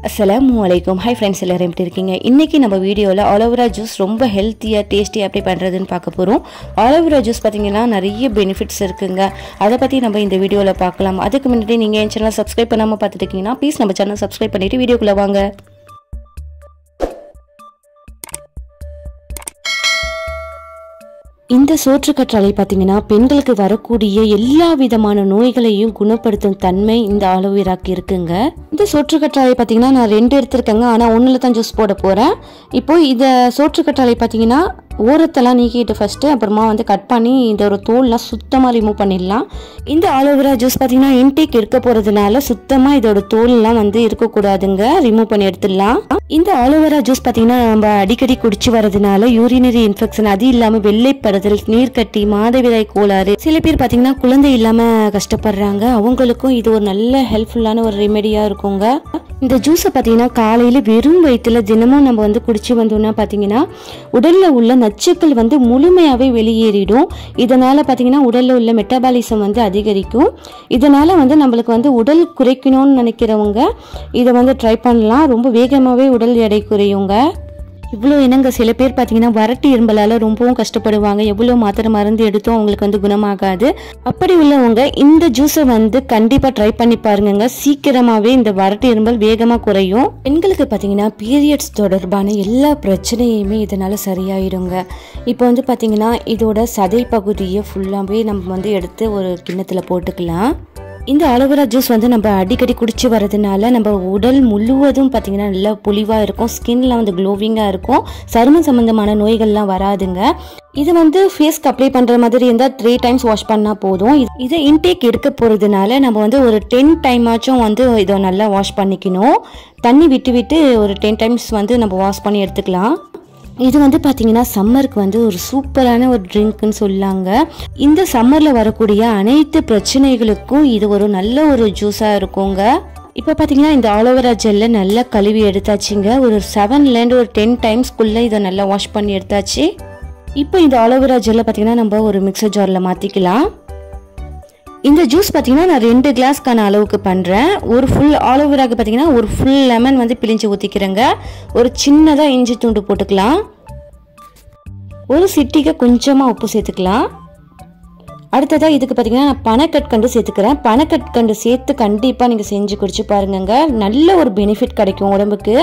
அஸ்ஸலாமு அலைக்கும் hi friends எல்லாரும் எப்படி இருக்கீங்க இன்றைக்கி நம்ம வீடியோவில் ஆலோவேரா ஜூஸ் ரொம்ப ஹெல்த்தியாக டேஸ்டியாக எப்படி பண்ணுறதுன்னு பார்க்க போகிறோம் ஆலோவேரா ஜூஸ் பார்த்தீங்கன்னா நிறைய பெனிஃபிட்ஸ் இருக்குங்க அதை பற்றி நம்ம இந்த வீடியோவில் பார்க்கலாம் அதுக்கு முன்னாடி நீங்கள் என் சேனல் சப்ஸ்கிரைப் பண்ணாமல் பார்த்துட்டு இருக்கீங்கன்னா ப்ளீஸ் நம்ம சேனல் சப்ஸ்கிரைப் பண்ணிவிட்டு வீடியோக்குள்ளே வாங்க இந்த சோற்று கற்றாழை பார்த்தீங்கன்னா பெண்களுக்கு வரக்கூடிய எல்லா விதமான நோய்களையும் குணப்படுத்தும் தன்மை இந்த ஆலோவேராக்கு இருக்குங்க இந்த சோற்று கற்றாழை பார்த்தீங்கன்னா நான் ரெண்டு எடுத்திருக்கேங்க ஆனால் ஒன்றில் தான் ஜூஸ் போட போகிறேன் இப்போ இந்த சோற்று கற்றாழை பார்த்தீங்கன்னா ஓரத்தெல்லாம் நீக்கிட்டு ஃபஸ்ட்டு அப்புறமா வந்து கட் பண்ணி இந்த ஒரு தோல்லாம் சுத்தமாக ரிமூவ் பண்ணிடலாம் இந்த ஆலோவேரா ஜூஸ் பார்த்தீங்கன்னா இன்டேக் இருக்க போகிறதுனால சுத்தமாக இதோட தோல்லாம் வந்து இருக்கக்கூடாதுங்க ரிமூவ் பண்ணி எடுத்துடலாம் இந்த ஆலோவேரா ஜூஸ் பார்த்தீங்கன்னா நம்ம அடிக்கடி குடிச்சு வரதுனால யூரினரி இன்ஃபெக்ஷன் அது இல்லாமல் வெள்ளைப்படுதல் நீர்க்கட்டி மாதவிடாய் கோளாறு சில பேர் பார்த்தீங்கன்னா குழந்தை இல்லாமல் கஷ்டப்படுறாங்க அவங்களுக்கும் இது ஒரு நல்ல ஹெல்ப்ஃபுல்லான ஒரு ரெமெடியாக இருக்குங்க இந்த ஜூஸை பார்த்தீங்கன்னா காலையில் வெறும் வயிற்றுல தினமும் நம்ம வந்து குடிச்சு வந்தோம்னா பார்த்தீங்கன்னா உடலில் உள்ள நச்சுக்கள் வந்து முழுமையாகவே வெளியேறிடும் இதனால் பார்த்தீங்கன்னா உடலில் உள்ள மெட்டபாலிசம் வந்து அதிகரிக்கும் இதனால் வந்து நம்மளுக்கு வந்து உடல் குறைக்கணும்னு நினைக்கிறவங்க இதை வந்து ட்ரை பண்ணலாம் ரொம்ப வேகமாகவே உடல் எடை குறையுங்க இவ்வளோ என்னங்க சில பேர் பார்த்தீங்கன்னா வறட்டு இரும்பலால் ரொம்பவும் கஷ்டப்படுவாங்க எவ்வளோ மாத்திரை மருந்து எடுத்தும் அவங்களுக்கு வந்து குணமாகாது அப்படி உள்ளவங்க இந்த ஜூஸை வந்து கண்டிப்பாக ட்ரை பண்ணி பாருங்கங்க சீக்கிரமாகவே இந்த வறட்டு இரும்பல் வேகமாக குறையும் பெண்களுக்கு பார்த்தீங்கன்னா பீரியட்ஸ் தொடர்பான எல்லா பிரச்சனையுமே இதனால் சரியாயிடுங்க இப்போ வந்து பார்த்தீங்கன்னா இதோட சதை பகுதியை ஃபுல்லாகவே நம்ம வந்து எடுத்து ஒரு கிண்ணத்தில் போட்டுக்கலாம் இந்த ஆலோவேரா ஜூஸ் வந்து நம்ம அடிக்கடி குடிச்சு வரதுனால நம்ம உடல் முழுவதும் பார்த்தீங்கன்னா நல்லா பொலிவாக இருக்கும் ஸ்கின்ல வந்து க்ளோவிங்காக இருக்கும் சருமம் சம்மந்தமான நோய்கள்லாம் வராதுங்க இது வந்து ஃபேஸ்க்கு அப்ளை பண்ணுற மாதிரி இருந்தால் த்ரீ டைம்ஸ் வாஷ் பண்ணால் போதும் இது- இதை இன்டேக் எடுக்க போகிறதுனால நம்ம வந்து ஒரு டென் டைம் ஆச்சும் வந்து இதை நல்லா வாஷ் பண்ணிக்கணும் தண்ணி விட்டு விட்டு ஒரு டென் டைம்ஸ் வந்து நம்ம வாஷ் பண்ணி எடுத்துக்கலாம் இது வந்து பார்த்தீங்கன்னா சம்மருக்கு வந்து ஒரு சூப்பரான ஒரு ட்ரிங்க்னு சொல்லாங்க இந்த சம்மரில் வரக்கூடிய அனைத்து பிரச்சனைகளுக்கும் இது ஒரு நல்ல ஒரு ஜூஸாக இருக்குங்க இப்போ பார்த்தீங்கன்னா இந்த ஆலோவேரா ஜெல்லை நல்லா கழுவி எடுத்தாச்சுங்க ஒரு செவன்லேருந்து ஒரு டென் டைம்ஸ்க்குள்ளே இதை நல்லா வாஷ் பண்ணி எடுத்தாச்சு இப்போ இந்த ஆலோவேரா ஜெல்லை பார்த்தீங்கன்னா நம்ம ஒரு மிக்சர் ஜாரில் மாற்றிக்கலாம் இந்த ஜூஸ் பார்த்தீங்கன்னா நான் ரெண்டு கிளாஸ்க்கான அளவுக்கு பண்ணுறேன் ஒரு ஃபுல் ஆலோவேராக்கு பார்த்தீங்கன்னா ஒரு ஃபுல் லெமன் வந்து பிழிஞ்சு ஊற்றிக்கிறேங்க ஒரு சின்னதாக இஞ்சி துண்டு போட்டுக்கலாம் ஒரு சிட்டிக்கு கொஞ்சமாக உப்பு சேர்த்துக்கலாம் அடுத்ததாக இதுக்கு பார்த்தீங்கன்னா நான் பனக்கற்கண்டு சேர்த்துக்கிறேன் பனக்கற்கண்டு சேர்த்து கண்டிப்பாக நீங்கள் செஞ்சு குடிச்சு பாருங்கங்க நல்ல ஒரு பெனிஃபிட் கிடைக்கும் உடம்புக்கு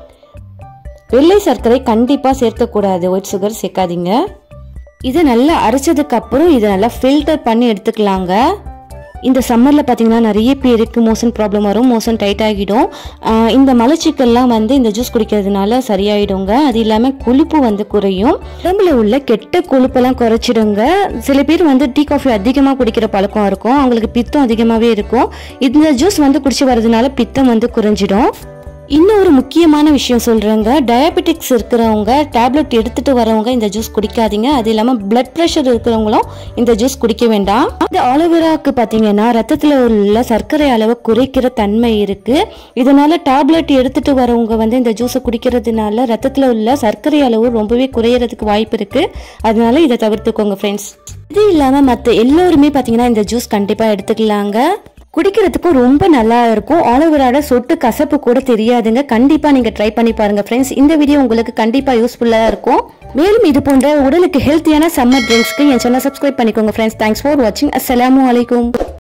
வெள்ளை சர்க்கரை கண்டிப்பாக சேர்க்கக்கூடாது ஒயிட் சுகர் சேர்க்காதீங்க இதை நல்லா அரைச்சதுக்கு அப்புறம் இதை நல்லா ஃபில்டர் பண்ணி எடுத்துக்கலாங்க இந்த சம்மரில் பார்த்தீங்கன்னா நிறைய பேருக்கு மோஷன் ப்ராப்ளம் வரும் மோஷன் டைட் ஆகிடும் ஆஹ் இந்த மலச்சிக்கல்லாம் வந்து இந்த ஜூஸ் குடிக்கிறதுனால சரியாயிடுங்க அது இல்லாமல் கொழுப்பு வந்து குறையும் உடம்புல உள்ள கெட்ட கொழுப்பெல்லாம் குறைச்சிடுங்க சில பேர் வந்து டீ காஃபி அதிகமாக குடிக்கிற பழக்கம் இருக்கும் அவங்களுக்கு பித்தம் அதிகமாகவே இருக்கும் இந்த ஜூஸ் வந்து குடிச்சு வர்றதுனால பித்தம் வந்து குறைஞ்சிடும் இன்னொரு முக்கியமான விஷயம் சொல்கிறேங்க டயபெட்டிக்ஸ் இருக்கிறவங்க டேப்லெட் எடுத்துட்டு வரவங்க இந்த ஜூஸ் குடிக்காதீங்க அது இல்லாமல் பிளட் ப்ரெஷர் இருக்கிறவங்களும் இந்த ஜூஸ் குடிக்க வேண்டாம் இந்த ஆலோவேராக்கு பார்த்தீங்கன்னா ரத்தத்தில் உள்ள சர்க்கரை அளவை குறைக்கிற தன்மை இருக்கு இதனால டேப்லெட் எடுத்துட்டு வரவங்க வந்து இந்த ஜூஸை குடிக்கிறதுனால ரத்தத்தில் உள்ள சர்க்கரை அளவு ரொம்பவே குறையறதுக்கு வாய்ப்பு இருக்கு அதனால இதை தவிர்த்துக்கோங்க ஃப்ரெண்ட்ஸ் இது இல்லாமல் மற்ற எல்லோருமே பார்த்தீங்கன்னா இந்த ஜூஸ் கண்டிப்பாக எடுத்துக்கலாங்க குடிக்கிறதுக்கும் ரொம்ப நல்லா இருக்கும் ஆலோவேராட சொட்டு கசப்பு கூட தெரியாதுங்க கண்டிப்பா நீங்க ட்ரை பண்ணி பாருங்க ஃப்ரெண்ட்ஸ் இந்த வீடியோ உங்களுக்கு கண்டிப்பா யூஸ்ஃபுல்லா இருக்கும் மேலும் இது போன்ற உடலுக்கு ஹெல்த்தியான சம்மர் ட்ரிங்க்ஸ்க்கு என் சேனல் சப்ஸ்கிரைப் பண்ணிக்கோங்க ஃப்ரெண்ட்ஸ் தேங்க்ஸ் ஃபார் வாட்சிங் அஸ்ஸலாமு அலைக்கும்